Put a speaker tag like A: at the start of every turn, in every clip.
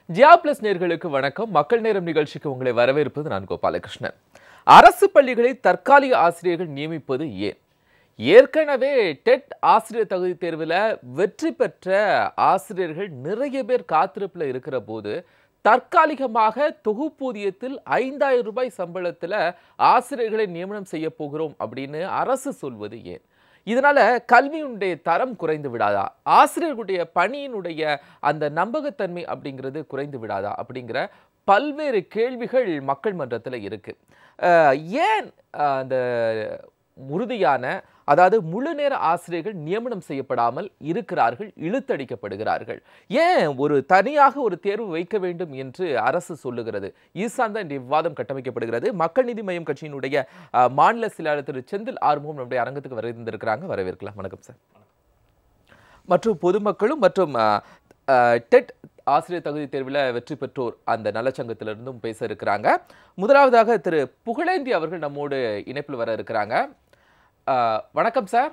A: ஜியா plus நேர்களுக்கு வணக்கம் மக்கள் நேரம் நிகழ்ச்சிக்கு உங்களை வரவேற்பது நான் கோபாலகிருஷ்ணன் அரசு பள்ளிகளில் தற்காலிக ஆசிரியர்கள் நியமிப்பது ஏன் ஏற்கனவே டெட் ஆசிரியர் தகுதி தேர்வில் வெற்றி பெற்ற ஆசிரியர்கள் நிறைய பேர் காத்திருப்பில் இருக்கிற போது தற்காலிகமாக தொகுப்பூதியத்தில் ஐந்தாயிரம் ரூபாய் சம்பளத்தில் ஆசிரியர்களை நியமனம் செய்ய போகிறோம் அப்படின்னு அரசு சொல்வது ஏன் இதனால கல்வியினுடைய தரம் குறைந்து விடாதா ஆசிரியர்களுடைய பணியினுடைய அந்த நம்பகத்தன்மை அப்படிங்கிறது குறைந்து விடாதா அப்படிங்கிற பல்வேறு கேள்விகள் மக்கள் மன்றத்தில் இருக்கு அஹ் ஏன் அஹ், அந்த உறுதியான அதாவது முழு நேர ஆசிரியர்கள் நியமனம் செய்யப்படாமல் இருக்கிறார்கள் இழுத்தடிக்கப்படுகிறார்கள் ஏன் ஒரு தனியாக ஒரு தேர்வு வைக்க வேண்டும் என்று அரசு சொல்லுகிறது இது சார்ந்த இந்த விவாதம் கட்டமைக்கப்படுகிறது மக்கள் நீதி மய்யம் கட்சியினுடைய அஹ், மாநில செயலாளர் திரு செந்தில் ஆறுமுகம் நம்முடைய அரங்கத்துக்கு வரவேந்திருக்கிறாங்க வரவேற்கலாம் வணக்கம் சார் மற்றும் பொதுமக்களும் மற்றும் அஹ், அஹ், டெட் ஆசிரியர் தகுதி தேர்வில் வெற்றி பெற்றோர் அந்த நலச்சங்கத்திலிருந்தும் பேச இருக்கிறாங்க முதலாவதாக திரு புகழேந்தி அவர்கள் நம்மோடு இணைப்பில் வர இருக்கிறாங்க அஹ், வணக்கம் சார்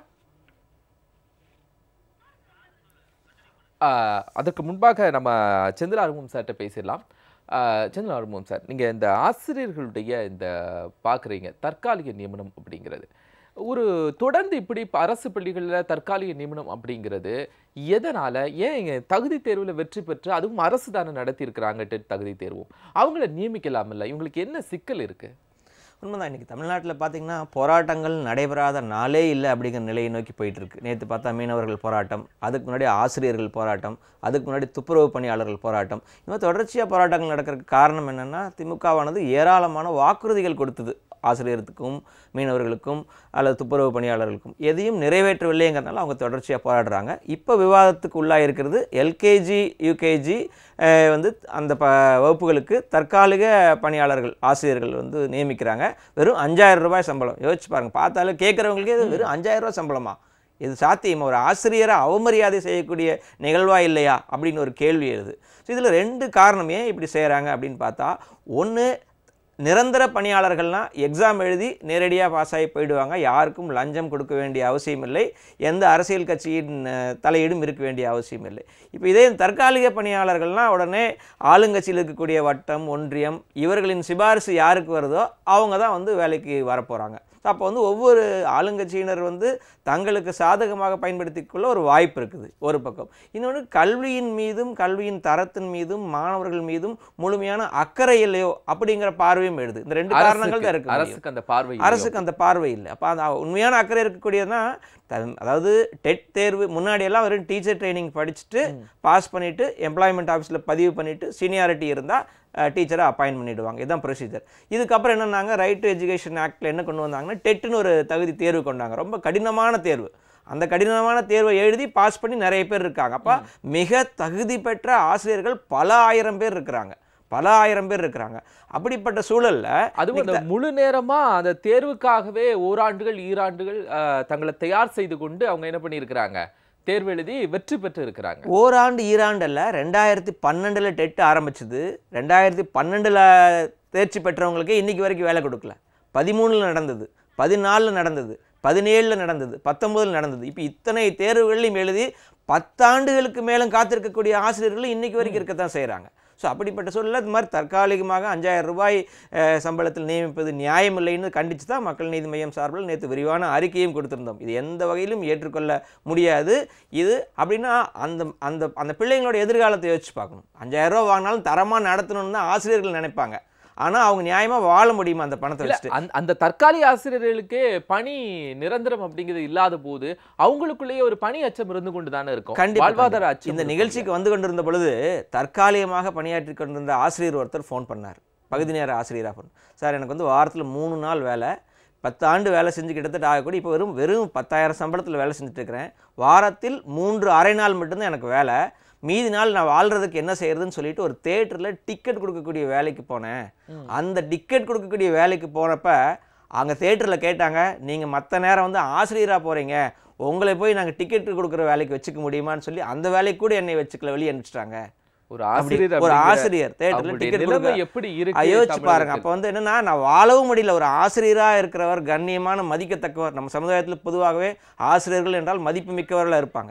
A: அஹ், அதற்கு முன்பாக நம்ம செந்தில் ஆர்வம் சார்கிட்ட பேசிடலாம் அஹ், செந்தில் ஆர்வம் சார் நீங்கள் இந்த ஆசிரியர்களுடைய இந்த பார்க்குறீங்க தற்காலிக நியமனம் அப்படிங்கிறது ஒரு தொடர்ந்து இப்படி இப்ப அரசு பள்ளிகளில் தற்காலிக நியமனம் அப்படிங்கிறது எதனால ஏன் இங்க தகுதி தேர்வில் வெற்றி பெற்று அதுவும் அரசு தானே நடத்தி இருக்கிறாங்க டெட் தகுதி தேர்வும் அவங்கள நியமிக்கலாமில்ல இவங்களுக்கு என்ன சிக்கல் இருக்கு
B: உண்மைதான் இன்றைக்கி தமிழ்நாட்டில் பார்த்தீங்கன்னா போராட்டங்கள் நடைபெறாத நாளே இல்லை அப்படிங்கிற நிலையை நோக்கி போயிட்டு இருக்கு நேற்று பார்த்தா மீனவர்கள் போராட்டம் அதுக்கு முன்னாடி ஆசிரியர்கள் போராட்டம் அதுக்கு முன்னாடி துப்புரவு பணியாளர்கள் போராட்டம் இந்த மாதிரி தொடர்ச்சியாக போராட்டங்கள் நடக்கிறதுக்கு காரணம் என்னென்னா திமுகவானது ஏராளமான வாக்குறுதிகள் கொடுத்தது ஆசிரியர்களுக்கும் மீனவர்களுக்கும் அல்லது துப்புரவு பணியாளர்களுக்கும் எதையும் நிறைவேற்றவில்லைங்கிறனால அவங்க தொடர்ச்சியாக போராடுறாங்க இப்போ விவாதத்துக்கு உள்ளாக இருக்கிறது எல்கேஜி யூகேஜி வந்து அந்த ப வகுப்புகளுக்கு தற்காலிக பணியாளர்கள் ஆசிரியர்கள் வந்து நியமிக்கிறாங்க வெறும் அஞ்சாயிரம் ரூபாய் சம்பளம் யோசிச்சு பாருங்க பார்த்தாலும் கேட்குறவங்களுக்கே இது வெறும் அஞ்சாயிரம் ரூபாய் சம்பளமா இது சாத்தியம் ஒரு ஆசிரியரை அவமரியாதை செய்யக்கூடிய நிகழ்வா இல்லையா அப்படின்னு ஒரு கேள்வி எழுது ஸோ இதில் ரெண்டு காரணம் ஏன் இப்படி செய்கிறாங்க அப்படின்னு பார்த்தா ஒன்று நிரந்தர பணியாளர்கள்லாம் எக்ஸாம் எழுதி நேரடியாக பாஸ் ஆகி போயிடுவாங்க யாருக்கும் லஞ்சம் கொடுக்க வேண்டிய அவசியம் இல்லை எந்த அரசியல் கட்சியின் அஹ், தலையீடும் இருக்க வேண்டிய அவசியம் இல்லை இப்போ இதே தற்காலிக பணியாளர்கள்லாம் உடனே ஆளுங்கட்சியில் இருக்கக்கூடிய வட்டம் ஒன்றியம் இவர்களின் சிபாரிசு யாருக்கு வருதோ அவங்க தான் வந்து வேலைக்கு வரப்போகிறாங்க அப்போ வந்து ஒவ்வொரு ஆளுங்கட்சியினர் வந்து தங்களுக்கு சாதகமாக பயன்படுத்திக் கொள்ள ஒரு வாய்ப்பு இருக்குது ஒரு பக்கம் இன்னொன்று கல்வியின் மீதும் கல்வியின் தரத்தின் மீதும் மாணவர்கள் மீதும் முழுமையான அக்கறை இல்லையோ அப்படிங்கிற பார்வையும் எழுது இந்த ரெண்டு காரணங்கள் தான்
A: அரசுக்கு
B: இருக்கு
A: அரசுக்கு அந்த பார்வை இல்லையோ?
B: அரசுக்கு அந்த பார்வை இல்லை அப்போ அந்த உண்மையான அக்கறை இருக்கக்கூடியதுனா த- அதாவது டெட் தேர்வு முன்னாடியெல்லாம் வெறும் டீச்சர் ட்ரைனிங் படிச்சுட்டு பாஸ் பண்ணிவிட்டு எம்ப்ளாய்மெண்ட் ஆஃபீஸில் பதிவு பண்ணிவிட்டு சீனியாரிட்டி இருந்தால் டீச்சரை அப்பாயின்ட் பண்ணிடுவாங்க இதுதான் ப்ரொசீஜர் இதுக்கப்புறம் என்னன்னாங்க ரைட் டு எஜுகேஷன் ஆக்டில் என்ன கொண்டு வந்தாங்கன்னா டெட்டுன்னு ஒரு தகுதி தேர்வு கொண்டாங்க ரொம்ப கடினமான தேர்வு அந்த கடினமான தேர்வை எழுதி பாஸ் பண்ணி நிறைய பேர் இருக்காங்க அப்போ மிக தகுதி பெற்ற ஆசிரியர்கள் பல ஆயிரம் பேர் இருக்கிறாங்க பல ஆயிரம் பேர் இருக்கிறாங்க அப்படிப்பட்ட சூழல்ல
A: அதுவும் அந்த முழு நேரமா அந்த தேர்வுக்காகவே ஓராண்டுகள் ஈராண்டுகள் அஹ், தங்களை தயார் செய்து கொண்டு அவங்க என்ன பண்ணியிருக்கிறாங்க தேர்வு எழுதி வெற்றி பெற்று இருக்கிறாங்க
B: ஓராண்டு ஈராண்டில் ரெண்டாயிரத்தி பன்னெண்டில் டெட் ஆரம்பிச்சது ரெண்டாயிரத்தி பன்னெண்டில் தேர்ச்சி பெற்றவங்களுக்கு இன்னைக்கு வரைக்கும் வேலை கொடுக்கல பதிமூணில் நடந்தது பதினாலில் நடந்தது பதினேழில் நடந்தது பத்தொம்போதில் நடந்தது இப்போ இத்தனை தேர்வுகளையும் எழுதி பத்தாண்டுகளுக்கு மேலும் காத்திருக்கக்கூடிய ஆசிரியர்கள் இன்னைக்கு வரைக்கும் இருக்கத்தான் செய்கிறாங்க ஸோ அப்படிப்பட்ட சூழலில் இது மாதிரி தற்காலிகமாக அஞ்சாயிரம் ரூபாய் அஹ், சம்பளத்தில் நியமிப்பது நியாயமில்லைன்னு கண்டித்து தான் மக்கள் நீதி மையம் சார்பில் நேற்று விரிவான அறிக்கையும் கொடுத்திருந்தோம் இது எந்த வகையிலும் ஏற்றுக்கொள்ள முடியாது இது அப்படின்னா அந்த அந்த அந்த பிள்ளைங்களோட எதிர்காலத்தை யோசிச்சு பார்க்கணும் அஞ்சாயிரம் ரூபா வாங்கினாலும் தரமாக நடத்தணும்னு தான் ஆசிரியர்கள் நினைப்பாங்க ஆனால் அவங்க நியாயமாக வாழ முடியுமா அந்த பணத்தை
A: இல்ல
B: வச்சுட்டு
A: அந்த- அந்த தற்காலிக ஆசிரியர்களுக்கு பணி நிரந்தரம் அப்படிங்கிறது இல்லாத போது அவங்களுக்குள்ளேயே ஒரு பணி அச்சம் இருந்து கொண்டு தானே இருக்கும்
B: கண்டிப்பா,
A: வாழ்வாதார அச்சம்
B: இந்த
A: இருக்கும்
B: நிகழ்ச்சிக்கு வந்து கொண்டிருந்த பொழுது தற்காலிகமாக பணியாற்றி கொண்டிருந்த ஆசிரியர் ஒருத்தர் ஃபோன் பண்ணார் பகுதி நேர ஆசிரியராக ஃபோன் சார் எனக்கு வந்து வாரத்தில் மூணு நாள் வேலை பத்து ஆண்டு வேலை செஞ்சு கிட்டத்தட்ட ஆகக்கூடி இப்போ வெறும் வெறும் பத்தாயிரம் சம்பளத்தில் வேலை செஞ்சுட்டு இருக்கிறேன் வாரத்தில் மூன்று அரை நாள் மட்டும்தான் எனக்கு வேலை மீதி நாள் நான் வாழ்கிறதுக்கு என்ன செய்யறதுன்னு சொல்லிட்டு ஒரு தேட்டரில் டிக்கெட் கொடுக்கக்கூடிய வேலைக்கு போனேன் அந்த டிக்கெட் கொடுக்கக்கூடிய வேலைக்கு போனப்ப அங்கே தேட்டரில் கேட்டாங்க நீங்கள் மற்ற நேரம் வந்து ஆசிரியராக போகிறீங்க உங்களை போய் நாங்கள் டிக்கெட் கொடுக்குற வேலைக்கு வச்சுக்க முடியுமான்னு சொல்லி அந்த வேலைக்கு கூட என்னை வச்சுக்கல வெளியே அனுப்பிச்சிட்டாங்க
A: ஒரு
B: அப்படி
A: ஆசிரியர்
B: ஒரு
A: அப்படிங்கிற
B: ஆசிரியர் தேட்டரில்
A: அவங்களுடைய
B: டிக்கெட்
A: நிலைமை
B: கொடுக்க
A: எப்படி
B: அஹ்
A: இருக்கு
B: யோசிச்சு பாருங்க
A: தமிழகத்தில்?
B: அப்போ வந்து என்னன்னா நான் வாழவும் முடியல ஒரு ஆசிரியராக இருக்கிறவர் கண்ணியமான மதிக்கத்தக்கவர் நம்ம சமுதாயத்தில் பொதுவாகவே ஆசிரியர்கள் என்றால் மதிப்பு மிக்கவர்களாக இருப்பாங்க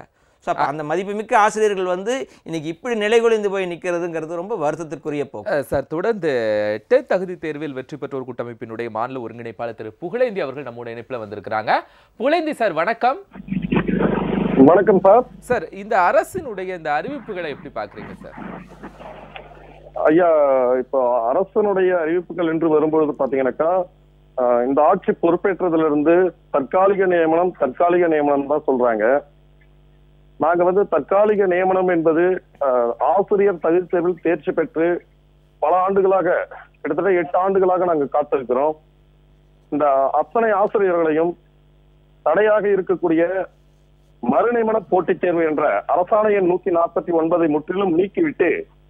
B: ஸோ அப்போ அந்த மதிப்புமிக்க ஆசிரியர்கள் வந்து இன்னைக்கு இப்படி நிலைகுலைந்து போய் நிற்கிறதுங்கிறது ரொம்ப வருத்தத்திற்குரிய போக்கு
A: அஹ் சார் தொடர்ந்து டெட் தகுதி தேர்வில் வெற்றி பெற்றோர் கூட்டமைப்பினுடைய மாநில ஒருங்கிணைப்பாளர் திரு புகழேந்தி அவர்கள் நம்மோட இணைப்புல வந்திருக்கிறாங்க புகழேந்தி சார் வணக்கம்
C: வணக்கம் சார்
A: சார் இந்த அரசினுடைய இந்த அறிவிப்புகளை எப்படி பாக்குறீங்க சார்
C: ஐயா இப்போ அரசனுடைய அறிவிப்புகள் என்று வரும்பொழுது பாத்தீங்கன்னாக்கா ஆஹ், இந்த ஆட்சி பொறுப்பேற்றதுல இருந்து தற்காலிக நியமனம் தற்காலிக நியமனம் தான் சொல்றாங்க நாங்க வந்து தற்காலிக நியமனம் என்பது ஆஹ், ஆசிரியர் தகுதி தேர்வில் தேர்ச்சி பெற்று பல ஆண்டுகளாக கிட்டத்தட்ட எட்டு ஆண்டுகளாக நாங்க காத்திருக்கிறோம் இந்த அத்தனை ஆசிரியர்களையும் தடையாக இருக்கக்கூடிய மறுநியமன போட்டித் தேர்வு என்ற அரசாணை எண் நூத்தி நாற்பத்தி ஒன்பதை முற்றிலும் நீக்கிவிட்டு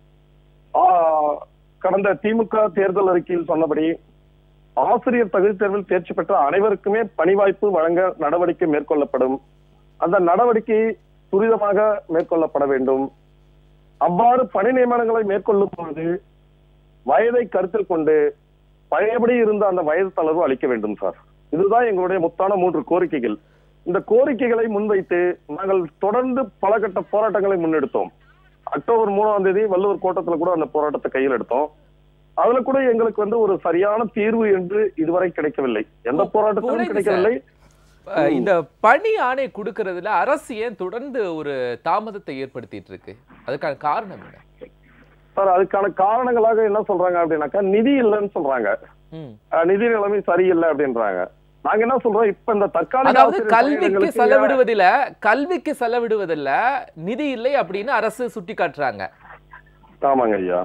C: ஆஹ், கடந்த திமுக தேர்தல் அறிக்கையில் சொன்னபடி ஆசிரியர் தகுதி தேர்வில் தேர்ச்சி பெற்ற அனைவருக்குமே பணி வாய்ப்பு வழங்க நடவடிக்கை மேற்கொள்ளப்படும் அந்த நடவடிக்கை துரிதமாக மேற்கொள்ளப்பட வேண்டும் அவ்வாறு பணி நியமனங்களை மேற்கொள்ளும் பொழுது வயதை கருத்தில் கொண்டு பழையபடி இருந்த அந்த வயது தளர்வு அளிக்க வேண்டும் சார் இதுதான் எங்களுடைய முத்தான மூன்று கோரிக்கைகள் இந்த கோரிக்கைகளை முன்வைத்து நாங்கள் தொடர்ந்து பல கட்ட போராட்டங்களை முன்னெடுத்தோம் அக்டோபர் மூணாம் தேதி வள்ளுவர் கோட்டத்துல கூட அந்த போராட்டத்தை கையில் எடுத்தோம் அதுல கூட எங்களுக்கு வந்து ஒரு சரியான தீர்வு என்று இதுவரை கிடைக்கவில்லை எந்த போராட்டத்திலும்
A: புரியுது
C: கிடைக்கவில்லை
A: அஹ் இந்த பணி ஆணை கொடுக்கறதுல அரசு ஏன் தொடர்ந்து ஒரு தாமதத்தை ஏற்படுத்திட்டு இருக்கு அதுக்கான காரணம் என்ன
C: சார் அதுக்கான காரணங்களாக என்ன சொல்றாங்க அப்படின்னாக்கா நிதி இல்லைன்னு சொல்றாங்க
A: ம்.
C: அஹ் நிதி நிலைமை சரியில்லை அப்படின்றாங்க நாங்க என்ன சொல்றோம் இப்ப இந்த தற்காலிக
A: அதாவது
C: ஆசிரியர்
A: கல்விக்கு
C: பணியிடங்களுக்கு
A: செலவிடுவதில கல்விக்கு செலவிடுவதில்ல நிதி இல்லை அப்படின்னு அரசு சுட்டி காட்டுறாங்க
C: ஆமாங்க ஐயா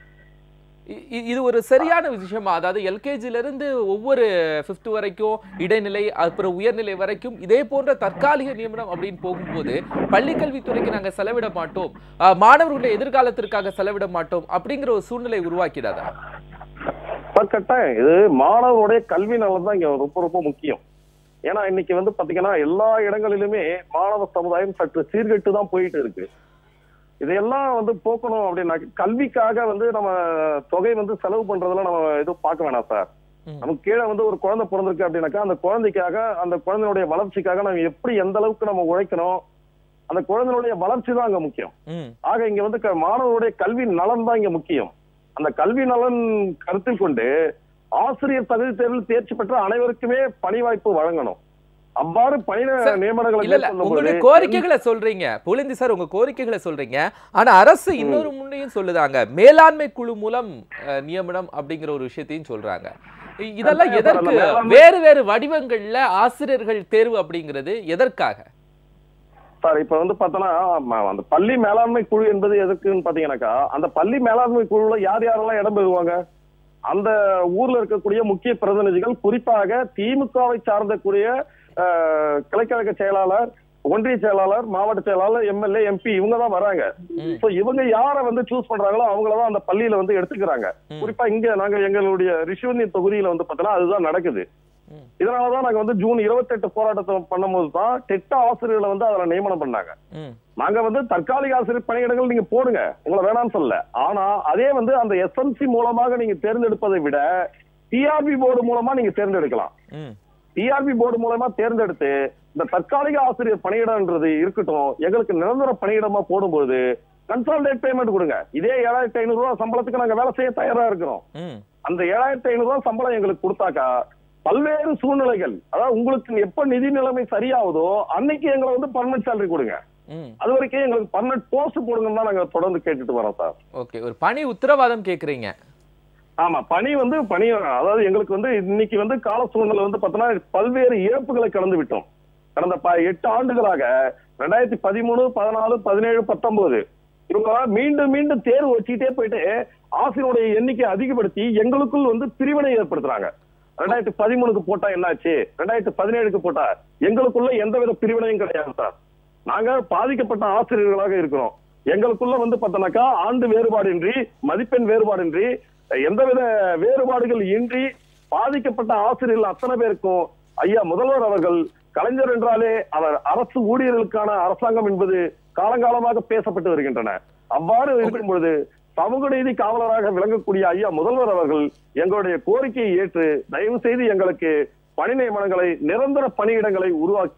A: இ- இ- இது ஒரு சரியான விஷயமா அதாவது எல்கேஜில இருந்து ஒவ்வொரு ஃபிஃப்த் வரைக்கும் இடைநிலை அப்புறம் உயர்நிலை வரைக்கும் இதே போன்ற தற்காலிக நியமனம் அப்படின்னு போகும்போது பள்ளி கல்வித்துறைக்கு நாங்க செலவிட மாட்டோம் அஹ், மாணவர்களுடைய எதிர்காலத்திற்காக செலவிட மாட்டோம் அப்படிங்கிற ஒரு சூழ்நிலை உருவாக்கிடாதா
C: சார் கட்டாயம் இது மாணவருடைய கல்வி நலன் தான் இங்க ரொம்ப ரொம்ப முக்கியம் ஏன்னா இன்னைக்கு வந்து பாத்தீங்கன்னா எல்லா இடங்களிலுமே மாணவ சமுதாயம் சற்று சீர்கெட்டு தான் போயிட்டு இருக்கு இதையெல்லாம் வந்து போக்கணும் அப்படின்னா கல்விக்காக வந்து நம்ம தொகை வந்து செலவு பண்றதுல நம்ம எதுவும் பார்க்க வேணாம் சார்
A: ம்.
C: நமக்கு கீழே வந்து ஒரு குழந்தை பிறந்திருக்கு அப்படின்னாக்கா அந்த குழந்தைக்காக அந்த குழந்தையுடைய வளர்ச்சிக்காக நம்ம எப்படி எந்த அளவுக்கு நம்ம உழைக்கணும் அந்த குழந்தையுடைய வளர்ச்சி தான் அங்க முக்கியம்
A: ம்
C: ஆக இங்க வந்து க- மாணவருடைய கல்வி நலன் தான் இங்க முக்கியம் அந்த கல்வி நலன் கருத்தில் கொண்டு ஆசிரியர் தகுதி தேர்வில் தேர்ச்சி பெற்ற அனைவருக்குமே பணி வாய்ப்பு வழங்கணும் அவ்வாறு பணி நி-
A: சார்,
C: நியமனங்களை
A: இல்ல இல்ல
C: மேற்கொள்ளும்
A: உங்களுடைய
C: பொழுது
A: கோரிக்கைகளை சொல்றீங்க புலிந்தி சார் உங்க கோரிக்கைகளை சொல்றீங்க ஆனா அரசு இன்னொரு முன்னையும் சொல்லுதாங்க மேலாண்மை குழு மூலம் அஹ், நியமனம் அப்படிங்கிற ஒரு விஷயத்தையும் சொல்றாங்க இ- இதெல்லாம்
C: கட்டாயம் சார், அந்த
A: எதற்கு
C: மேலாண்மை-
A: வேறு வேறு வடிவங்கள்ல ஆசிரியர்கள் தேர்வு அப்படிங்கிறது எதற்காக
C: சார் இப்ப வந்து பார்த்தோன்னா ம- அந்த பள்ளி மேலாண்மை குழு என்பது எதுக்குன்னு பாத்தீங்கன்னாக்கா அந்த பள்ளி மேலாண்மை குழுல யார் யாரெல்லாம் இடம் பெறுவாங்க அந்த ஊர்ல இருக்கக்கூடிய முக்கிய பிரதிநிதிகள் குறிப்பாக திமுகவை சார்ந்தக்கூடிய அஹ், கிளைக்கழக செயலாளர் ஒன்றிய செயலாளர் மாவட்ட செயலாளர் எம்எல்ஏ எம்பி இவங்க தான் வராங்க
A: ம்.
C: சோ இவங்க யார வந்து சூஸ் பண்றாங்களோ அவங்களதான் அந்த பள்ளியில வந்து எடுத்துக்கிறாங்க
A: ம்.
C: குறிப்பா இங்க நாங்க எங்களுடைய ரிஷிவந்தி தொகுதியில வந்து பார்த்தோன்னா அதுதான் நடக்குது
A: ம்.
C: இதனாலதான் நாங்க வந்து ஜூன் இருபத்தெட்டு போராட்டத்தை பண்ணும்போது தான் டெட்ட ஆசிரியர்களை வந்து அதுல நியமனம் பண்ணாங்க
A: ம்
C: நாங்க வந்து தற்காலிக ஆசிரியர் பணியிடங்கள் நீங்க போடுங்க உங்களை வேணாம்னு சொல்லல ஆனா அதே வந்து அந்த எஸ்எம்சி மூலமாக நீங்க தேர்ந்தெடுப்பதை விட டிஆர்பி போர்டு மூலமா நீங்க தேர்ந்தெடுக்கலாம்
A: ம்
C: டிஆர்பி போர்டு மூலமா தேர்ந்தெடுத்து இந்த தற்காலிக ஆசிரியர் பணியிடம்ன்றது இருக்கட்டும் எங்களுக்கு நிரந்தர பணியிடமா போடும்போது கன்சால்டேட் பேமெண்ட் கொடுங்க இதே ஏழாயிரத்தி ஐநூறு ரூபாய் சம்பளத்துக்கு நாங்க வேலை செய்ய தயாரா இருக்கிறோம்
A: ம்
C: அந்த ஏழாயிரத்தி ஐநூறு ரூபாய் சம்பளம் எங்களுக்கு கொடுத்தாக்கா பல்வேறு சூழ்நிலைகள் அதாவது உங்களுக்கு எப்ப நிதி நிலைமை சரியாகுதோ அன்னைக்கு எங்களை வந்து பர்மனன்ட் சேலரி கொடுங்க
A: ம்
C: அது வரைக்கும் எங்களுக்கு பர்மனன்ட் போஸ்ட் போடுங்கன்னு தான் நாங்க தொடர்ந்து கேட்டுட்டு வரோம் சார்
A: ஓகே ஒரு பணி உத்தரவாதம் கேக்குறீங்க
C: ஆமா பணி வந்து பணி அதாவது எங்களுக்கு வந்து இன்னைக்கு வந்து கால சூழ்நிலை வந்து பார்த்தோன்னா பல்வேறு இழப்புகளை கடந்து விட்டோம் கடந்த ப- எட்டு ஆண்டுகளாக ரெண்டாயிரத்தி பதிமூணு பதினாலு பதினேழு பத்தொன்பது இவங்க மீண்டும் மீண்டும் தேர்வு வச்சுக்கிட்டே போயிட்டு ஆசிரியருடைய எண்ணிக்கை அதிகப்படுத்தி எங்களுக்குள் வந்து பிரிவினை ஏற்படுத்துறாங்க ரெண்டாயிரத்தி பதிமூணுக்கு போட்டா என்னாச்சு ரெண்டாயிரத்தி பதினேழுக்கு போட்டா எங்களுக்குள்ள எந்தவித பிரிவினையும் கிடையாது சார் நாங்க பாதிக்கப்பட்ட ஆசிரியர்களாக இருக்கிறோம் எங்களுக்குள்ள வந்து பார்த்தோம்னாக்கா ஆண்டு வேறுபாடின்றி மதிப்பெண் வேறுபாடின்றி எந்தவித வேறுபாடுகள் இன்றி பாதிக்கப்பட்ட ஆசிரியர்கள் அத்தனை பேருக்கும் ஐயா முதல்வர் அவர்கள் கலைஞர் என்றாலே அவர் அரசு ஊழியர்களுக்கான அரசாங்கம் என்பது காலங்காலமாக பேசப்பட்டு வருகின்றன அவ்வாறு இருக்கும் பொழுது சமூக நீதி காவலராக விளங்கக்கூடிய ஐயா முதல்வர் அவர்கள் எங்களுடைய கோரிக்கையை ஏற்று தயவு செய்து எங்களுக்கு பணி நியமனங்களை நிரந்தர பணியிடங்களை உருவாக்கி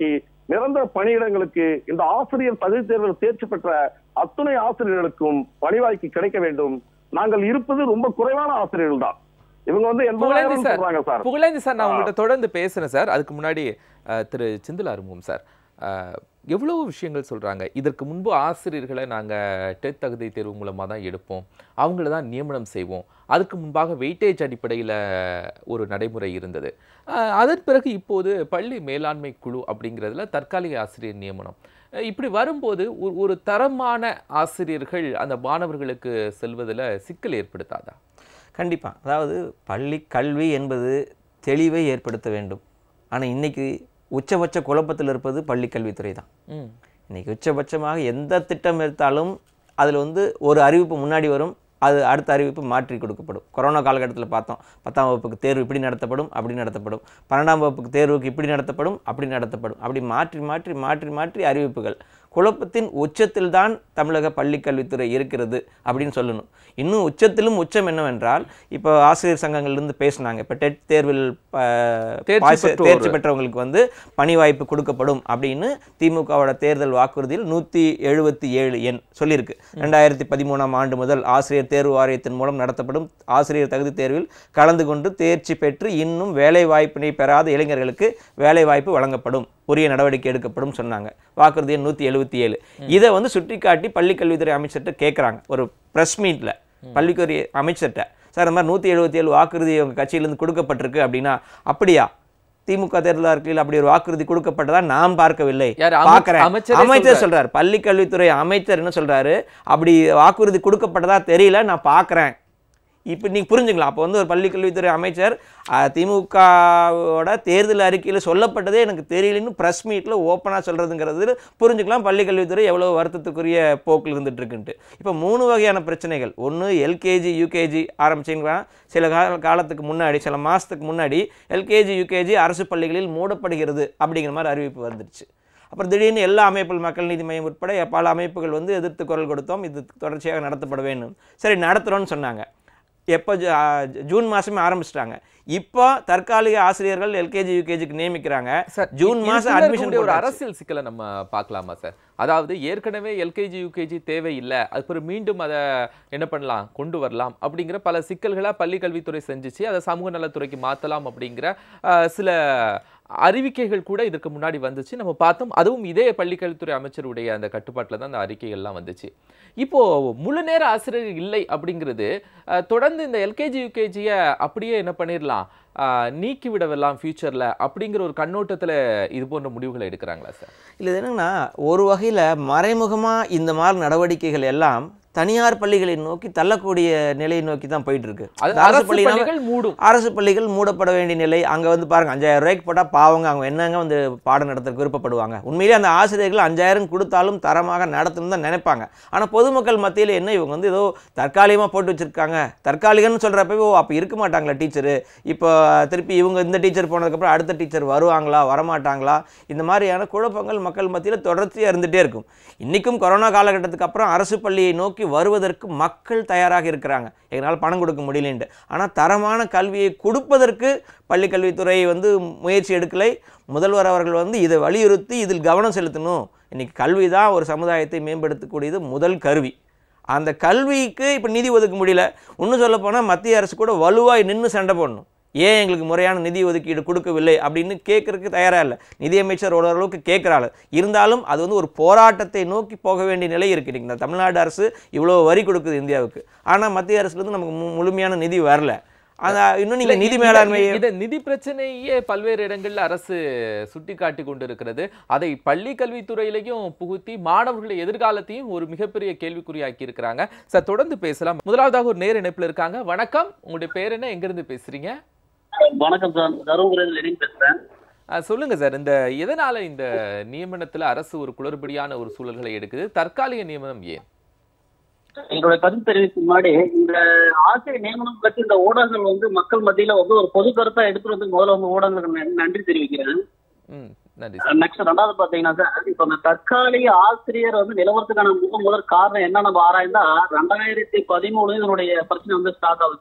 C: நிரந்தர பணியிடங்களுக்கு இந்த ஆசிரியர் தகுதி தேர்வில் தேர்ச்சி பெற்ற அத்துணை ஆசிரியர்களுக்கும் பணி வாய்ப்பு கிடைக்க வேண்டும் நாங்கள் இருப்பது ரொம்ப குறைவான ஆசிரியர்கள் தான் இவங்க வந்து
A: புகழேந்தி
C: எண்பதாயிரம்
A: சார்
C: சொல்றாங்க சார்
A: புகழேந்தி சார் நான்
C: ஆ.
A: உங்கள்கிட்ட தொடர்ந்து பேசுறேன் சார் அதுக்கு முன்னாடி அஹ், திரு செந்தில் அருமுகம் சார் அஹ், எவ்வளவு விஷயங்கள் சொல்றாங்க இதற்கு முன்பு ஆசிரியர்களை நாங்க டெட் தகுதி தேர்வு மூலமா தான் எடுப்போம் அவங்கள தான் நியமனம் செய்வோம் அதுக்கு முன்பாக வெயிட்டேஜ் அடிப்படையில் ஒரு நடைமுறை இருந்தது அஹ், அதன் பிறகு இப்போது பள்ளி மேலாண்மை குழு அப்படிங்கிறதுல தற்காலிக ஆசிரியர் நியமனம் அஹ், இப்படி வரும்போது ஒரு- ஒரு தரமான ஆசிரியர்கள் அந்த மாணவர்களுக்கு செல்வதில் சிக்கல் ஏற்படுத்தாதா
B: கண்டிப்பாக அதாவது பள்ளி கல்வி என்பது தெளிவை ஏற்படுத்த வேண்டும் ஆனால் இன்னைக்கு உச்சபட்ச குழப்பத்தில் இருப்பது பள்ளி கல்வித்துறை தான்
A: ம்
B: இன்னைக்கு உச்சபட்சமாக எந்த திட்டம் எடுத்தாலும் அதில் வந்து ஒரு அறிவிப்பு முன்னாடி வரும் அது அடுத்த அறிவிப்பு மாற்றி கொடுக்கப்படும் கொரோனா காலகட்டத்தில் பார்த்தோம் பத்தாம் வகுப்புக்கு தேர்வு இப்படி நடத்தப்படும் அப்படி நடத்தப்படும் பன்னெண்டாம் வகுப்புக்கு தேர்வுக்கு இப்படி நடத்தப்படும் அப்படி நடத்தப்படும் அப்படி மாற்றி மாற்றி மாற்றி மாற்றி அறிவிப்புகள் குழப்பத்தின் உச்சத்தில் தான் தமிழக பள்ளிக் கல்வித்துறை இருக்கிறது அப்படின்னு சொல்லணும் இன்னும் உச்சத்திலும் உச்சம் என்னவென்றால் இப்போ ஆசிரியர் சங்கங்கள்லேருந்து பேசுனாங்க இப்போ டெட் தேர்வில் ப-
A: தேர்ச்சி
B: பாஸ்
A: பெற்றோர்.
B: தேர்ச்சி பெற்றவங்களுக்கு வந்து பணி வாய்ப்பு கொடுக்கப்படும் அப்படின்னு திமுகவோட தேர்தல் வாக்குறுதியில் நூற்றி எழுபத்தி ஏழு எண் சொல்லியிருக்கு ரெண்டாயிரத்தி பதிமூணாம் ஆண்டு முதல் ஆசிரியர் தேர்வு வாரியத்தின் மூலம் நடத்தப்படும் ஆசிரியர் தகுதி தேர்வில் கலந்து கொண்டு தேர்ச்சி பெற்று இன்னும் வேலை வாய்ப்பினை பெறாத இளைஞர்களுக்கு வேலை வாய்ப்பு வழங்கப்படும் உரிய நடவடிக்கை எடுக்கப்படும் சொன்னாங்க வாக்குறுதி எண் நூற்றி எழுபத்தி ஏழு இதை வந்து சுட்டிக்காட்டி பள்ளிக்கல்வித்துறை அமைச்சர்கிட்ட கேட்குறாங்க ஒரு ப்ரெஸ் மீட்டில் பள்ளிக்கல்வி அமைச்சர்கிட்ட சார் இந்த மாதிரி நூற்றி எழுபத்தி ஏழு வாக்குறுதி உங்கள் கட்சியிலேருந்து கொடுக்கப்பட்டிருக்கு அப்படின்னா அப்படியா திமுக தேர்தல் அறிக்கையில் அப்படி ஒரு வாக்குறுதி கொடுக்கப்பட்டதா நான் பார்க்கவில்லை
A: யார் அமைச்ச-
B: பார்க்கிறேன்
A: அமைச்சரே
B: அமைச்சர்
A: சொல்றாரு.
B: சொல்றாரு பள்ளி கல்வித்துறை அமைச்சர் என்ன சொல்றாரு அப்படி வாக்குறுதி கொடுக்கப்பட்டதா தெரியல நான் பார்க்கிறேன் இப்போ நீங்க புரிஞ்சுக்கலாம் அப்போ வந்து ஒரு பள்ளி கல்வித்துறை அமைச்சர் அஹ், திமுகவோட தேர்தல் அறிக்கையில் சொல்லப்பட்டதே எனக்கு தெரியலன்னு ப்ரெஸ் மீட்டில் ஓப்பனாக சொல்கிறதுங்கிறது புரிஞ்சுக்கலாம் பள்ளி கல்வித்துறை எவ்வளோ வருத்தத்துக்குரிய போக்கில் இருந்துட்டு இருக்குன்ட்டு இப்போ மூணு வகையான பிரச்சனைகள் ஒன்று எல்கேஜி யூகேஜி ஆரம்பிச்சிங்கன்னா சில கால காலத்துக்கு முன்னாடி சில மாதத்துக்கு முன்னாடி எல்கேஜி யூகேஜி அரசு பள்ளிகளில் மூடப்படுகிறது அப்படிங்கிற மாதிரி அறிவிப்பு வந்துருச்சு அப்புறம் திடீர்னு எல்லா அமைப்புகள் மக்கள் நீதி மையம் உட்பட பல அமைப்புகள் வந்து எதிர்த்து குரல் கொடுத்தோம் இது தொடர்ச்சியாக நடத்தப்பட வேண்டும் சரி நடத்துகிறோன்னு சொன்னாங்க எப்போ ஜூ- ஆ, ஜூன் மாதமே ஆரம்பிச்சிட்டாங்க இப்போ தற்காலிக ஆசிரியர்கள் எல்கேஜி யூகேஜிக்கு நியமிக்கிறாங்க
A: சார்
B: ஜூன்
A: இ-
B: மாசம்
A: இதுக்குள்ள
B: admission
A: இருக்கக்கூடிய ஒரு
B: போட்டாச்சு.
A: அரசியல் சிக்கலை நம்ம பார்க்கலாமா சார் அதாவது ஏற்கனவே எல்கேஜி யூகேஜி தேவையில்லை அப்புறம் மீண்டும் அதை என்ன பண்ணலாம் கொண்டு வரலாம் அப்படிங்கிற பல சிக்கல்களை பள்ளி கல்வித்துறை செஞ்சுச்சு அதை சமூக நலத்துறைக்கு மாற்றலாம் அப்படிங்கிற அஹ், சில அறிவிக்கைகள் கூட இதற்கு முன்னாடி வந்துச்சு நம்ம பார்த்தோம் அதுவும் இதே பள்ளிக்கல்வித்துறை அமைச்சருடைய அந்த கட்டுப்பாட்டில் தான் அந்த அறிக்கைகள்லாம் வந்துச்சு இப்போ முழு நேர ஆசிரியர் இல்லை அப்படிங்கிறது அஹ், தொடர்ந்து இந்த எல்கேஜி யூகேஜியை அப்படியே என்ன பண்ணிடலாம் அஹ், நீக்கி விடவெல்லாம் ஃபியூச்சரில் அப்படிங்கிற ஒரு கண்ணோட்டத்தில் இது போன்ற முடிவுகளை எடுக்கிறாங்களா சார்
B: இல்லை இது என்னன்னா ஒரு வகையில் மறைமுகமாக இந்த மாதிரி நடவடிக்கைகள் எல்லாம் தனியார் பள்ளிகளை நோக்கி தள்ளக்கூடிய நிலையை நோக்கி தான் போயிட்டு இருக்கு
A: அது
B: இந்த
A: அரசு
B: பள்ளினா-
A: பள்ளிகள் மூடும்
B: அரசு பள்ளிகள் மூடப்பட வேண்டிய நிலை அங்கே வந்து பாருங்க அஞ்சாயிரம் ரூபாய்க்கு போட்டால் பாவங்க அவங்க என்னங்க வந்து பாடம் நடத்துறதுக்கு விருப்பப்படுவாங்க உண்மையிலேயே அந்த ஆசிரியர்கள் அஞ்சாயிரம் கொடுத்தாலும் தரமாக நடத்தணும்னு தான் நினைப்பாங்க ஆனால் பொதுமக்கள் மத்தியில் என்ன இவங்க வந்து ஏதோ தற்காலிகமாக போட்டு வச்சிருக்காங்க தற்காலிகம்னு சொல்கிறப்ப ஓ அப்போ இருக்க மாட்டாங்களா டீச்சரு இப்போ திருப்பி இவங்க இந்த டீச்சர் போனதுக்கப்புறம் அடுத்த டீச்சர் வருவாங்களா வரமாட்டாங்களா இந்த மாதிரியான குழப்பங்கள் மக்கள் மத்தியில் தொடர்ச்சியாக இருந்துகிட்டே இருக்கும் இன்றைக்கும் கொரோனா காலகட்டத்துக்கு அப்புறம் அரசு பள்ளியை நோக்கி வருவதற்கு மக்கள் தயாராக இருக்கிறாங்க எங்களால் பணம் கொடுக்க முடியலன்ட்டு ஆனால் தரமான கல்வியை கொடுப்பதற்கு பள்ளி கல்வித்துறை வந்து முயற்சி எடுக்கலை முதல்வர் அவர்கள் வந்து இதை வலியுறுத்தி இதில் கவனம் செலுத்தணும் இன்னைக்கு கல்வி தான் ஒரு சமுதாயத்தை மேம்படுத்தக்கூடியது முதல் கருவி அந்த கல்விக்கு இப்போ நிதி ஒதுக்க முடியல இன்னும் சொல்லப் போனால் மத்திய அரசு கூட வலுவாய் நின்று சண்டை போடணும் ஏன் எங்களுக்கு முறையான நிதி ஒதுக்கீடு கொடுக்கவில்லை அப்படின்னு கேட்கறதுக்கு தயாராக இல்லை நிதியமைச்சர் ஓரளவுக்கு கேட்குறாள் இருந்தாலும் அது வந்து ஒரு போராட்டத்தை நோக்கி போக வேண்டிய நிலை இருக்குது இன்னைக்கு இந்த தமிழ்நாடு அரசு இவ்வளோ வரி கொடுக்குது இந்தியாவுக்கு ஆனால் மத்திய அரசுலேருந்து நமக்கு மு- முழுமையான நிதி வரல அந்த இன்னும் நீங்கள் நிதி
A: இல்ல,
B: மேலாண்மை
A: இ- இத நிதி பிரச்சனையே பல்வேறு இடங்கள்ல அரசு சுட்டிக்காட்டி கொண்டிருக்கிறது அதை பள்ளி கல்வித்துறையிலையும் புகுத்தி மாணவர்களுடைய எதிர்காலத்தையும் ஒரு மிகப்பெரிய கேள்விக்குறியாக்கி இருக்கிறாங்க சார் தொடர்ந்து பேசலாம் முதலாவதாக ஒரு நேர் இணைப்புல இருக்காங்க வணக்கம் உங்களுடைய பேர் என்ன எங்க இருந்து பேசுறீங்க
D: வணக்கம் சார் தருமபுரியில் லெனின் பேசுறேன்
A: அஹ், சொல்லுங்க சார் இந்த எதனால இந்த நியமனத்துல அரசு ஒரு குளறுபடியான ஒரு சூழல்களை எடுக்குது தற்காலிக நியமனம் ஏன்
D: எங்களுடைய கருத்து தெரிவிக்கும் முன்னாடி இந்த ஆசிரியர் நியமனம் பற்றி இந்த ஊடகங்கள் வந்து மக்கள் மத்தியில வந்து ஒரு பொது கருத்தா எடுத்துட்டு வந்து முதல்ல வந்து ஊடகங்களுக்கு நன்- நன்றி தெரிவிக்கிறேன்
A: ம் நன்றி சார்
D: நெக்ஸ்ட் ரெண்டாவது பாத்தீங்கன்னா சார் இப்ப இந்த தற்காலிக ஆசிரியர் வந்து நிலவரத்துக்கான முதல் முதல் காரணம் என்ன நம்ம ஆராய்ந்தா ரெண்டாயிரத்தி பதிமூணு இதனுடைய பிரச்சனை வந்து ஸ்டார்ட் ஆகுது சார்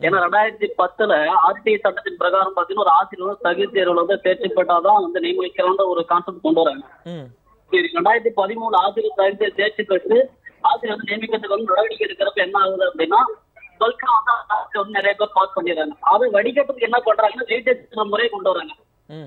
D: ஏன்னா ரெண்டாயிரத்தி பத்துல ஆர்டிஐ சட்டத்தின் பிரகாரம் பாத்தீங்கன்னா ஒரு ஆசிரியர் வந்து தகுதி தேர்வுல வந்து தேர்ச்சி பெற்றாதான் வந்து நியமிக்கலாம்ன்ற ஒரு கான்செப்ட் கொண்டு வராங்க
A: ம்
D: சரி, ரெண்டாயிரத்தி பதிமூணு ஆசிரியர் தகுதி தேர்ச்சி பெற்று ஆசிரியர் வந்து நியமிக்கிறதுக்கு வந்து நடவடிக்கை எடுக்கிறப்ப என்ன ஆகுது அப்படின்னா சொல்கா வந்து ஆசிரியர் வந்து நிறைய பேர் பாஸ் பண்ணிடுறாங்க அதை வடிகட்டுறதுக்கு என்ன பண்றாங்கன்னா வெயிட்டேஜ் முறையை கொண்டு வராங்க
A: ம்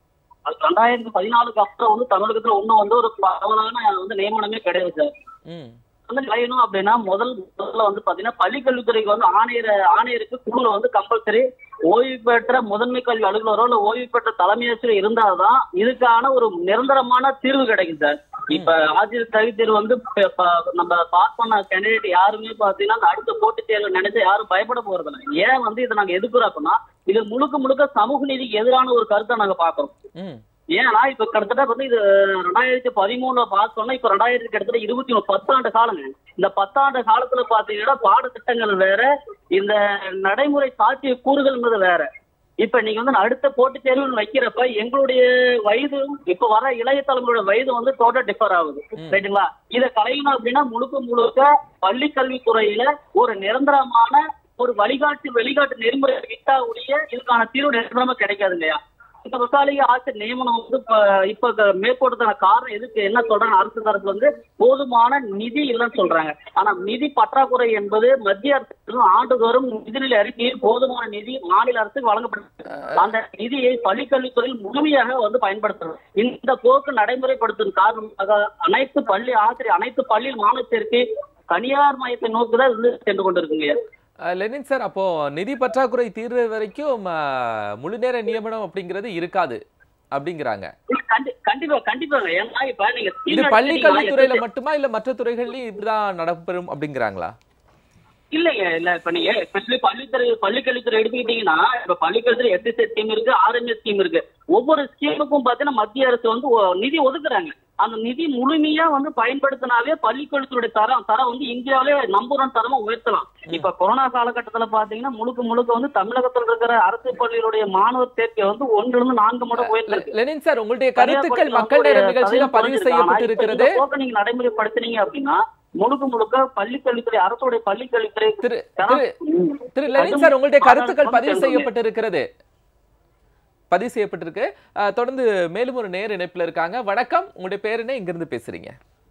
D: அது ரெண்டாயிரத்தி பதினாலுக்கு அப்புறம் வந்து தமிழகத்துல இன்னும் வந்து ஒரு பரவலான வந்து நியமனமே கிடையாது சார்
A: ம்
D: வந்து கலையணும் அப்படின்னா முதல் முதல்ல வந்து பாத்தீங்கன்னா பள்ளிக்கல்வித்துறைக்கு வந்து ஆணையர் ஆணையருக்கு குழுல வந்து கம்பல்சரி ஓய்வு பெற்ற முதன்மை கல்வி அலுவலரோ இல்ல ஓய்வு பெற்ற தலைமை ஆசிரியர் இருந்தால்தான் இதுக்கான ஒரு நிரந்தரமான தீர்வு கிடைக்கும் சார் இப்ப ஆசிரியர் தகுதி தேர்வு வந்து ப- ப- நம்ம பாஸ் பண்ண கேண்டிடேட் யாருமே பாத்தீங்கன்னா அந்த அடுத்த போட்டித் தேர்வு நினைச்சு யாரும் பயப்பட போறதில்ல ஏன் வந்து இதை நாங்க எதுக்குறோம் அப்படின்னா இது முழுக்க முழுக்க சமூக நீதிக்கு எதிரான ஒரு கருத்தை நாங்க பாக்குறோம்
A: ம்
D: ஏன்னா இப்ப கிட்டத்தட்ட வந்து இது ரெண்டாயிரத்தி பதிமூணுல பாஸ் பண்ணா இப்ப ரெண்டாயிரத்தி கிட்டத்தட்ட இருபத்தி மூணு பத்தாண்டு காலங்க இந்த பத்தாண்டு காலத்துல பாத்தீங்கன்னா பாடத்திட்டங்கள் வேற இந்த நடைமுறை சாத்திய கூறுகள்ங்கிறது வேற இப்ப நீங்க வந்து அடுத்த போட்டித் தேர்வுன்னு வைக்கிறப்ப எங்களுடைய வயது இப்ப வர இளைய தலைமுறையோட வயது வந்து டோட்டல் டிஃபர் ஆகுது ரைட்டுங்களா இதை கலையணும் அப்படின்னா முழுக்க முழுக்க பள்ளி கல்வித்துறையில ஒரு நிரந்தரமான ஒரு வழிகாட்டு வெளிகாட்டு நெறிமுறை விட்டா ஒழிய இதுக்கான தீர்வு நிரந்தரமா கிடைக்காதுங்கய்யா இந்த தற்காலிக ஆசிரியர் நியமனம் வந்து இப்ப இப்ப க- மேற்கொண்டதான காரணம் எதுக்கு என்ன சொல்றாங்க அரசு தரப்புல வந்து போதுமான நிதி இல்லைன்னு சொல்றாங்க ஆனா நிதி பற்றாக்குறை என்பது மத்திய அரசு ஆண்டுதோறும் நிதிநிலை அறிக்கையில் போதுமான நிதி மாநில அரசுக்கு வழங்கப்படுது அந்த நிதியை பள்ளிக்கல்வித்துறையில் முழுமையாக வந்து பயன்படுத்தணும் இந்த போக்கு நடைமுறைப்படுத்தும் காரணமாக அனைத்து பள்ளி ஆசிரியர் அனைத்து பள்ளியில் மாணவ சேர்க்கை தனியார் மையத்தை நோக்குதான் இது சென்று கொண்டிருக்குங்க
A: அஹ், லெனின் சார் அப்போ நிதி பற்றாக்குறை தீர்ற வரைக்கும் அஹ், முழு நேர நியமனம் அப்படிங்கிறது இருக்காது அப்படிங்கிறாங்க
D: இல்ல, கண்டி- கண்டிப்பா கண்டிப்பாங்க ஏன்னா இப்ப நீங்க
A: இது
D: senior
A: பள்ளி
D: எடுத்துட்டீங்கன்னா
A: கல்வித்துறையில
D: SSC
A: மட்டுமா இல்ல மற்ற துறைகள்லயும் இப்படிதான் நடப்பெறும் அப்படிங்கிறாங்களா
D: இல்லைங்க இல்ல இப்ப நீங்க எஸ்பெஷலி பள்ளித்துறை பள்ளிக்கல்வித்துறை எடுத்துக்கிட்டீங்கன்னா இப்ப பள்ளிக்கல்வித்துறை எஸ்எஸ்ஏ ஸ்கீம் இருக்கு ஆர்எம்எஸ் ஸ்கீம் இருக்கு ஒவ்வொரு ஸ்கீமுக்கும் பாத்தீங்கன்னா மத்திய அரசு வந்து ஒ- நிதி ஒதுக்குறாங்க அந்த நிதி முழுமையா வந்து பயன்படுத்தினாவே பள்ளிக்கல்வித்துறையுடைய தரம் தரம் வந்து இந்தியாவிலே நம்பர் ஒன் தரமா உயர்த்தலாம் இப்ப கொரோனா காலகட்டத்துல பாத்தீங்கன்னா முழுக்க முழுக்க வந்து தமிழகத்துல இருக்கிற அரசு பள்ளிகளுடைய மாணவர் சேர்க்கை வந்து ஒன்றுல இருந்து நான்கு மடங்கு உயர்ந்திருக்கு
A: லெனின் சார் உங்களுடைய
D: தனியார்
A: கருத்துக்கள்
D: பள்ளியில
A: மக்கள்
D: வந்து
A: நேர
D: ஒரு
A: நிகழ்ச்சியில
D: சதவீதம்
A: பதிவு
D: குறைஞ்சிருக்கு. ஆனா இப்ப
A: செய்யப்பட்டிருக்கிறது
D: இந்த போக்கை நீங்க நடைமுறைப்படுத்துனீங்க அப்படின்னா முழுக்க முழுக்க பள்ளிக்கல்வித்துறை அரசுடைய பள்ளிக்கல்வித்துறை
A: திரு
D: தரம்
A: திரு திரு லெனின் சார் உங்களுடைய கருத்துக்கள் பதிவு
D: ஆதாரம்
A: செய்யப்பட்டிருக்கிறது பதிவு செய்யப்பட்டிருக்கு அஹ், தொடர்ந்து மேலும் ஒரு நேர் இணைப்புல இருக்காங்க வணக்கம் உங்களுடைய பேர் என்ன இங்கிருந்து பேசுறீங்க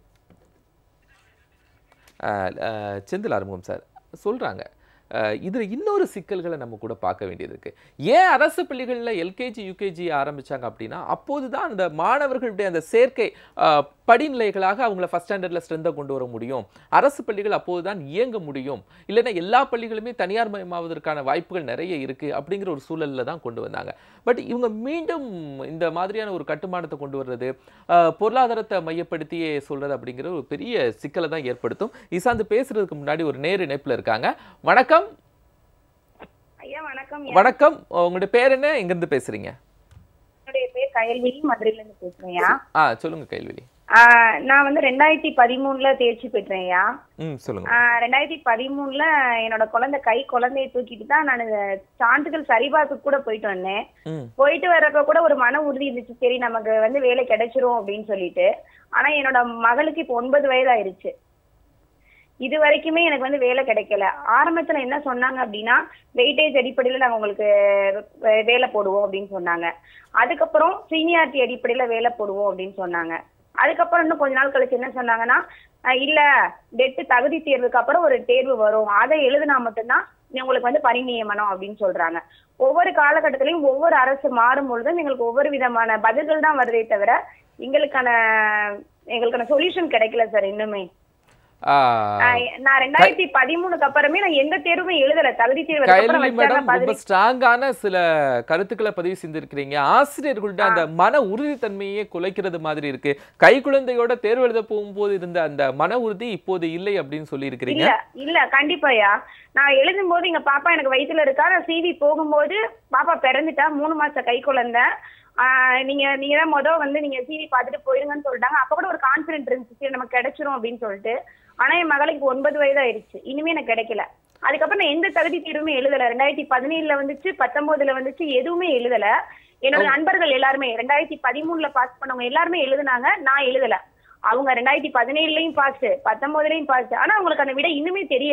A: அஹ், அஹ், செந்தில் ஆறுமுகம் சார் சொல்றாங்க அஹ், இதுல இன்னொரு சிக்கல்களை நம்ம கூட பார்க்க வேண்டியது இருக்கு ஏன் அரசு பள்ளிகளில் எல்கேஜி யூகேஜி ஆரம்பிச்சாங்க அப்படின்னா அப்போதுதான் அந்த மாணவர்களுடைய அந்த சேர்க்கை அஹ், படிநிலைகளாக அவங்கள ஃபஸ்ட் ஸ்டாண்டர்டில் ஸ்ட்ரென்த்தை கொண்டு வர முடியும் அரசு பள்ளிகள் அப்போதுதான் இயங்க முடியும் இல்லைன்னா எல்லா பள்ளிகளுமே தனியார் மயமாவதற்கான வாய்ப்புகள் நிறைய இருக்கு அப்படிங்கிற ஒரு சூழல்ல தான் கொண்டு வந்தாங்க பட் இவங்க மீண்டும் இந்த மாதிரியான ஒரு கட்டுமானத்தை கொண்டு வர்றது அஹ், பொருளாதாரத்தை மையப்படுத்தியே சொல்றது அப்படிங்கிற ஒரு பெரிய சிக்கலை தான் ஏற்படுத்தும் இசாந்து பேசுறதுக்கு முன்னாடி ஒரு நேர் இணைப்புல இருக்காங்க வணக்கம்
E: ஐயா வணக்கம்
A: வணக்கம் உங்களுடைய பேர் என்ன எங்கிருந்து பேசுறீங்க
E: என்னுடைய பேர் கயல்விழி மதுரையில இருந்து பேசுறேன்யா
A: ஆ சொல்லுங்க கைல்வெளி
E: ஆஹ் நான் வந்து ரெண்டாயிரத்தி பதிமூணுல தேர்ச்சி பெற்றேன்யா
A: ம் சொல்லுங்க
E: ஆஹ் ரெண்டாயிரத்தி பதிமூணுல என்னோட குழந்தை கை குழந்தைய தூக்கிட்டு தான் நான் சான்றிதழ் சரிபார்ப்பு கூட போயிட்டு வந்தேன்
A: ம்
E: போயிட்டு வர்றப்ப கூட ஒரு மன உறுதி இருந்துச்சு சரி நமக்கு வந்து வேலை கிடைச்சிரும் அப்படின்னு சொல்லிட்டு ஆனா என்னோட மகளுக்கு இப்போ ஒன்பது வயது ஆயிருச்சு இது வரைக்குமே எனக்கு வந்து வேலை கிடைக்கல ஆரம்பத்துல என்ன சொன்னாங்க அப்படின்னா வெயிட்டேஜ் அடிப்படையில நாங்க உங்களுக்கு வே- வேலை போடுவோம் அப்படின்னு சொன்னாங்க அதுக்கப்புறம் சீனியாரிட்டி அடிப்படையில வேலை போடுவோம் அப்படின்னு சொன்னாங்க அதுக்கப்புறம் இன்னும் கொஞ்ச நாள் கழிச்சு என்ன சொன்னாங்கன்னா அஹ் இல்ல டெட்டு தகுதி தேர்வுக்கு அப்புறம் ஒரு தேர்வு வரும் அதை எழுதினா மட்டும்தான் உங்களுக்கு வந்து பணி நியமனம் அப்படின்னு சொல்றாங்க ஒவ்வொரு காலகட்டத்திலையும் ஒவ்வொரு அரசு மாறும் பொழுதும் எங்களுக்கு ஒவ்வொரு விதமான பதில்கள் தான் வருதே தவிர எங்களுக்கான எங்களுக்கான சொல்யூஷன் கிடைக்கல சார் இன்னுமே
A: ஆ,
E: ஆஹ் நான் ரெண்டாயிரத்தி பதிமூணுக்கு அப்புறமே நான் எந்த தேர்வுமே எழுதல தகுதி தேர்வு அதுக்கப்புறம்
A: கைலி
E: வச்சாங்க
A: மேடம் ரொம்ப
E: பதினெட்டு
A: ஸ்ட்ராங்கான சில கருத்துக்களை பதிவு செஞ்சிருக்கிறீங்க ஆசிரியர்கள்ட்ட அந்த மன உறுதித்தன்மையே குலைக்கிறது மாதிரி இருக்கு கை குழந்தையோட தேர்வு எழுத போகும்போது இருந்த அந்த மன உறுதி இப்போது இல்லை அப்படின்னு சொல்லி இருக்கிறீங்க
E: இல்ல இல்ல கண்டிப்பாயா நான் எழுதும்போது எங்க பாப்பா எனக்கு வயித்துல இருக்கா நான் சிவி போகும்போது பாப்பா பிறந்துட்டா மூணு மாச கை குழந்தை ஆஹ் நீங்க நீங்க தான் மொதல் வந்து நீங்க சிவி பார்த்துட்டு போயிருங்கன்னு சொல்லிட்டாங்க அப்ப கூட ஒரு கான்பிடென்ட் இருந்துச்சு சரி நமக்கு கிடைச்சிரும் அப்படின்னு சொல்லிட்டு ஆனா என் மகளுக்கு ஒன்பது வயது ஆயிருச்சு இனிமே எனக்கு கிடைக்கல அதுக்கப்புறம் நான் எந்த தகுதி தேர்வுமே எழுதல ரெண்டாயிரத்தி பதினேழுல வந்துச்சு பத்தொன்பதுல வந்துச்சு எதுவுமே எழுதல என்னோட நண்பர்கள் எல்லாருமே ரெண்டாயிரத்தி பதிமூணுல பாஸ் பண்ணவங்க எல்லாருமே எழுதுனாங்க நான் எழுதல அவங்க ரெண்டாயிரத்தி பதினேழுலயும் பாஸ் பத்தொன்பதுலயும் பாஸ் ஆனா அவங்களுக்கு அந்த விட இன்னுமே தெரியல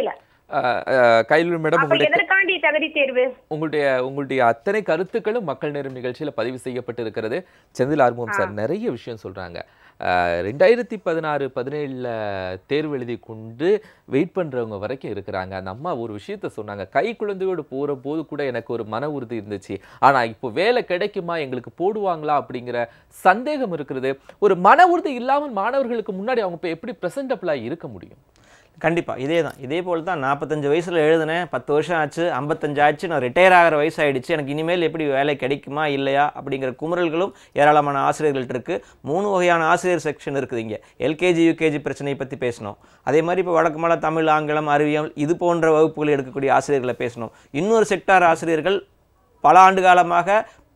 A: அஹ், அஹ், கைலூர் மேடம்
E: அப்ப
A: உங்களுடைய
E: எதற்காண்டி தகுதி தேர்வு
A: உங்களுடைய உங்களுடைய அத்தனை கருத்துக்களும் மக்கள் நேரம் நிகழ்ச்சியில பதிவு செய்யப்பட்டிருக்கிறது செந்தில் ஆர்வம் சார் நிறைய விஷயம் சொல்றாங்க அஹ், ரெண்டாயிரத்தி பதினாறு பதினேழுல தேர்வு எழுதி கொண்டு வெயிட் பண்றவங்க வரைக்கும் இருக்கிறாங்க அந்த அம்மா ஒரு விஷயத்த சொன்னாங்க கை குழந்தையோடு போற போது கூட எனக்கு ஒரு மன உறுதி இருந்துச்சு ஆனா இப்போ வேலை கிடைக்குமா எங்களுக்கு போடுவாங்களா அப்படிங்கிற சந்தேகம் இருக்கிறது ஒரு மன உறுதி இல்லாமல் மாணவர்களுக்கு முன்னாடி அவங்க இப்போ எப்படி பிரசன்டபிளா இருக்க முடியும்
B: கண்டிப்பா இதே தான் இதே போல் தான் நாற்பத்தஞ்சு வயசுல எழுதினேன் பத்து வருஷம் ஆச்சு ஐம்பத்தஞ்சு ஆச்சு நான் ரிட்டையர் ஆகிற வயசு ஆயிடுச்சு எனக்கு இனிமேல் எப்படி வேலை கிடைக்குமா இல்லையா அப்படிங்கிற குமுறல்களும் ஏராளமான ஆசிரியர்கள்ட்ட இருக்கு மூணு வகையான ஆசிரியர் செக்ஷன் இருக்குது இங்கே எல்கேஜி யூகேஜி பிரச்சனையை பற்றி பேசணும் அதே மாதிரி இப்போ வழக்கமான தமிழ் ஆங்கிலம் அறிவியல் இது போன்ற வகுப்புகள் எடுக்கக்கூடிய ஆசிரியர்களை பேசணும் இன்னொரு செக்டார் ஆசிரியர்கள் பல ஆண்டு காலமாக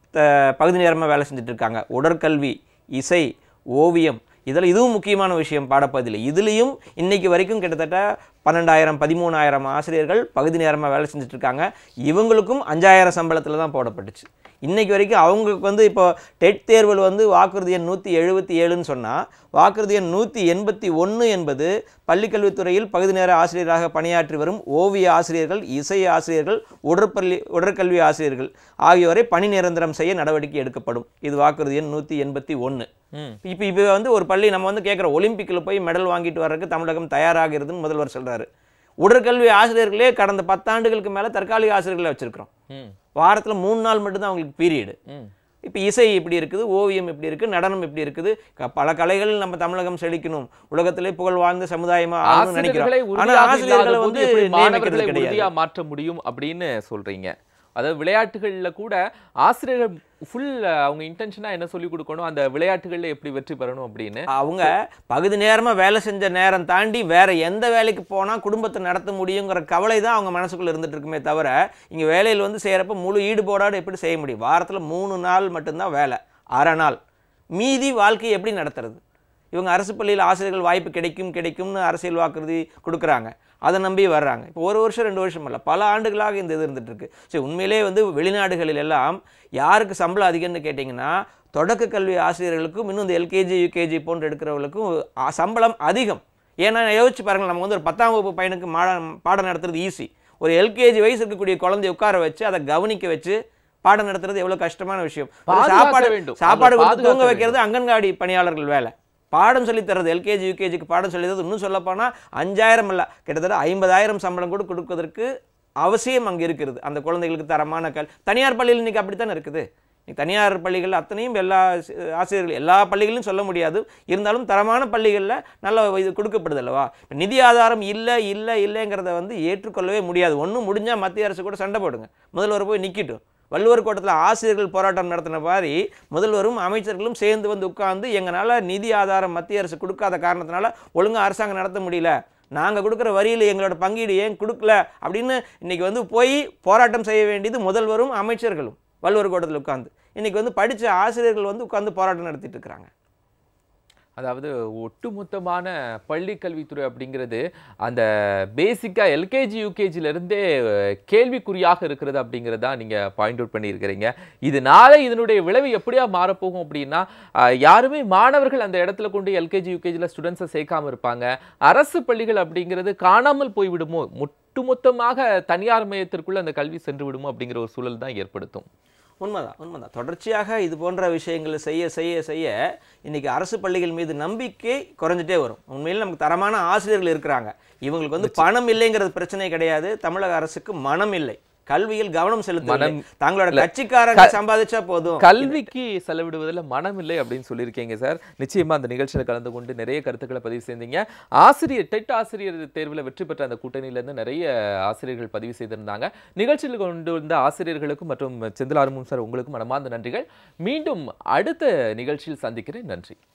B: த- பகுதி நேரமாக வேலை செஞ்சுட்டு இருக்காங்க உடற்கல்வி இசை ஓவியம் இதில் இதுவும் முக்கியமான விஷயம் பாடப்பகுதியில் இதுலேயும் இன்னைக்கு வரைக்கும் கிட்டத்தட்ட பன்னெண்டாயிரம் பதிமூணாயிரம் ஆசிரியர்கள் பகுதி நேரமாக வேலை செஞ்சுட்டு இருக்காங்க இவங்களுக்கும் அஞ்சாயிரம் சம்பளத்தில் தான் போடப்பட்டுச்சு இன்னைக்கு வரைக்கும் அவங்களுக்கு வந்து இப்போ டெட் தேர்வில் வந்து வாக்குறுதி எண் நூற்றி எழுபத்தி ஏழுன்னு சொன்னால் வாக்குறுதி எண் நூற்றி எண்பத்தி ஒன்று என்பது பள்ளிக்கல்வித்துறையில் பகுதி நேர ஆசிரியராக பணியாற்றி வரும் ஓவிய ஆசிரியர்கள் இசை ஆசிரியர்கள் உடற்பள்ளி உடற்கல்வி ஆசிரியர்கள் ஆகியோரை பணி நிரந்தரம் செய்ய நடவடிக்கை எடுக்கப்படும் இது வாக்குறுதி எண் நூற்றி எண்பத்தி ஒன்று
A: ம்
B: இப்போ இப்போ வந்து ஒரு பள்ளி நம்ம வந்து கேட்குற ஒலிம்பிக்கில் போய் மெடல் வாங்கிட்டு வர்றதுக்கு தமிழகம் தயாராகிறதுன்னு முதல்வர் சொல்றாரு உடற்கல்வி ஆசிரியர்களே கடந்த பத்தாண்டுகளுக்கு மேலே தற்காலிக ஆசிரியர்களை வச்சிருக்கிறோம்
A: ம்
B: வாரத்தில் மூணு நாள் மட்டும்தான் அவங்களுக்கு பீரியடு
A: ம்
B: இப்போ இசை இப்படி இருக்குது ஓவியம் இப்படி இருக்குது நடனம் இப்படி இருக்குது க- பல கலைகள் நம்ம தமிழகம் செழிக்கணும் உலகத்திலே புகழ் வாழ்ந்த சமுதாயமா ஆகணும்னு
A: ஆசிரியர்களை
B: நினைக்கிறோம் ஆனா
A: உறுதியாக
B: ஆசிரியர்களை
A: இல்லாத
B: வந்து
A: போது எப்படி மாணவர்களை
B: நியமிக்கிறது கிடையாது
A: உறுதியா மாற்ற முடியும் அப்படின்னு சொல்றீங்க அதாவது விளையாட்டுகள்ல கூட ஆசிரியர்கள் ஃபுல் அவங்க இன்டென்ஷனா என்ன சொல்லி கொடுக்கணும் அந்த விளையாட்டுகள்ல எப்படி வெற்றி பெறணும் அப்படின்னு
B: அவங்க பகுதி நேரமா வேலை செஞ்ச நேரம் தாண்டி வேற எந்த வேலைக்கு போனா குடும்பத்தை நடத்த முடியுங்கிற கவலை தான் அவங்க மனசுக்குள்ள இருந்துட்டு இருக்குமே தவிர இங்க வேலையில் வந்து செய்யறப்ப முழு ஈடுபாடோடு எப்படி செய்ய முடியும் வாரத்துல மூணு நாள் மட்டும்தான் வேலை அரை நாள் மீதி வாழ்க்கையை எப்படி நடத்துறது இவங்க அரசு பள்ளியில் ஆசிரியர்கள் வாய்ப்பு கிடைக்கும் கிடைக்கும்னு அரசியல் வாக்குறுதி கொடுக்குறாங்க அதை நம்பி வர்றாங்க இப்போ ஒரு வருஷம் ரெண்டு வருஷம் இல்லை பல ஆண்டுகளாக இந்த இது இருந்துட்டு இருக்கு சரி உண்மையிலே வந்து வெளிநாடுகளில் எல்லாம் யாருக்கு சம்பளம் அதிகம்னு கேட்டிங்கன்னா தொடக்க கல்வி ஆசிரியர்களுக்கும் இன்னும் இந்த எல்கேஜி யூகேஜி போன்று எடுக்கிறவர்களுக்கும் அ, சம்பளம் அதிகம் ஏன்னா யோசிச்சு பாருங்கள் நம்ம வந்து ஒரு பத்தாம் வகுப்பு பையனுக்கு மாடம் பாடம் நடத்துறது ஈஸி ஒரு எல்கேஜி வயசு இருக்கக்கூடிய குழந்தைய உட்கார வச்சு அதை கவனிக்க வச்சு பாடம் நடத்துறது எவ்வளவு கஷ்டமான விஷயம் ஒரு
A: பாதுகாக்க
B: சாப்பாடு
A: வேண்டும்.
B: சாப்பாடு
A: அதை
B: கொடுத்து தூங்க
A: பாதுகாக்க
B: வைக்கிறது அங்கன்வாடி பணியாளர்கள் வேலை பாடம் சொல்லித் தர்றது எல்கேஜி யூகேஜிக்கு பாடம் சொல்லித் தரது இன்னும் சொல்லப்போனால் அஞ்சாயிரம் அல்ல கிட்டத்தட்ட ஐம்பதாயிரம் சம்பளம் கூட கொடுப்பதற்கு அவசியம் அங்கே இருக்கிறது அந்த குழந்தைகளுக்கு தரமான கல் தனியார் பள்ளியில் இன்னைக்கு அப்படித்தானே இருக்குது இன்னைக்கு தனியார் பள்ளிகள் அத்தனையும் எல்லா சி- ஆசிரியர்கள் எல்லா பள்ளிகளிலும் சொல்ல முடியாது இருந்தாலும் தரமான பள்ளிகளில் நல்ல இது கொடுக்கப்படுது அல்லவா இப்ப நிதி ஆதாரம் இல்லை இல்லை இல்லைங்கிறத வந்து ஏற்றுக்கொள்ளவே முடியாது ஒன்றும் முடிஞ்சால் மத்திய அரசு கூட சண்டை போடுங்க முதல்வர் போய் நிற்கட்டும் வள்ளுவர் கோட்டத்தில் ஆசிரியர்கள் போராட்டம் நடத்தின மாதிரி முதல்வரும் அமைச்சர்களும் சேர்ந்து வந்து உட்கார்ந்து எங்களால் நிதி ஆதாரம் மத்திய அரசு கொடுக்காத காரணத்தினால ஒழுங்கா அரசாங்கம் நடத்த முடியல நாங்கள் கொடுக்குற வரியில் எங்களோட பங்கீடு ஏன் கொடுக்கல அப்படின்னு இன்னைக்கு வந்து போய் போராட்டம் செய்ய வேண்டியது முதல்வரும் அமைச்சர்களும் வள்ளுவர் கோட்டத்தில் உட்கார்ந்து இன்னைக்கு வந்து படித்த ஆசிரியர்கள் வந்து உட்கார்ந்து போராட்டம் நடத்திட்டு இருக்கிறாங்க
A: அதாவது ஒட்டுமொத்தமான பள்ளி கல்வித்துறை அப்படிங்கிறது அந்த பேசிக்கா எல்கேஜி யூகேஜில இருந்தே அஹ், கேள்விக்குறியாக இருக்கிறது அப்படிங்கிறதா நீங்க பாயிண்ட் அவுட் பண்ணியிருக்கிறீங்க இதனால இதனுடைய விளைவு எப்படியா மாறப்போகும் அப்படின்னா அஹ், யாருமே மாணவர்கள் அந்த இடத்துல கொண்டு எல்கேஜி யூகேஜியில் ஸ்டூடெண்ட்ஸை சேர்க்காம இருப்பாங்க அரசு பள்ளிகள் அப்படிங்கிறது காணாமல் போய்விடுமோ ஒட்டுமொத்தமாக தனியார் மையத்திற்குள்ள அந்த கல்வி சென்று விடுமோ அப்படிங்கிற ஒரு சூழல் தான் ஏற்படுத்தும்
B: உண்மைதான் உண்மைதான் தொடர்ச்சியாக இது போன்ற விஷயங்களை செய்ய செய்ய செய்ய இன்னைக்கு அரசு பள்ளிகள் மீது நம்பிக்கை குறைஞ்சிட்டே வரும் உண்மையில் நமக்கு தரமான ஆசிரியர்கள் இருக்கிறாங்க இவங்களுக்கு வந்து பணம் இல்லைங்கிறது பிரச்சனை கிடையாது தமிழக அரசுக்கு மனம் இல்லை கல்வியில் கவனம் செலுத்தவில்லை
A: மனம்
B: தங்களோட
A: இல்ல.
B: கட்சிக்காரங்க சம்பாதிச்சா போதும்
A: கல்விக்கு செலவிடுவதில் மனம் இல்லை அப்படின்னு சொல்லியிருக்கீங்க சார் நிச்சயமா அந்த நிகழ்ச்சியில் கலந்து கொண்டு நிறைய கருத்துக்களை பதிவு செய்தீங்க ஆசிரியர் டெட் ஆசிரியர் தேர்வில் வெற்றி பெற்ற அந்த கூட்டணியிலேருந்து நிறைய ஆசிரியர்கள் பதிவு செய்திருந்தாங்க நிகழ்ச்சியில் கொண்டு வந்த ஆசிரியர்களுக்கும் மற்றும் செந்தில் ஆர்மும் சார் உங்களுக்கும் மனமார்ந்த நன்றிகள் மீண்டும் அடுத்த நிகழ்ச்சியில் சந்திக்கிறேன் நன்றி